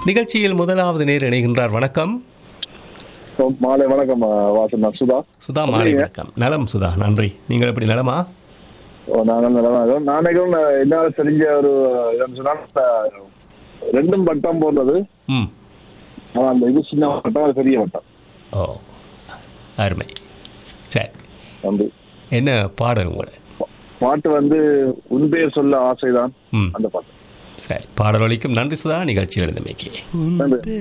நிகழ்ச்சியில் முதலாவது நேர் இணைகின்றார் வணக்கம் ஓ, மாலை வணக்கம் ஆ, வாசன் நான் சுதா சுதா மாலை வணக்கம் நலம் சுதா நன்றி நீங்கள் எப்படி நலமா ஓ, நான் நல்லா இருக்கேன். நான் நினைக்கிறேன் நான் என்னால தெரிஞ்ச ஒரு என்னன்னு சொன்னா, ஆ, ரெண்டும் வட்டம் போடுறது ம் ஆனா அந்த இது சின்ன வட்டம் அது பெரிய வட்டம் ஓ அருமை சரி நன்றி என்ன பாடல் உங்களை பாட்டு வந்து உன் பேர் சொல்ல ஆசைதான் ம் அந்த பாட்டு சரி பாடல் ஒலிக்கும் நன்றி சுதா நிகழ்ச்சியில் இருந்தமைக்கு நன்றி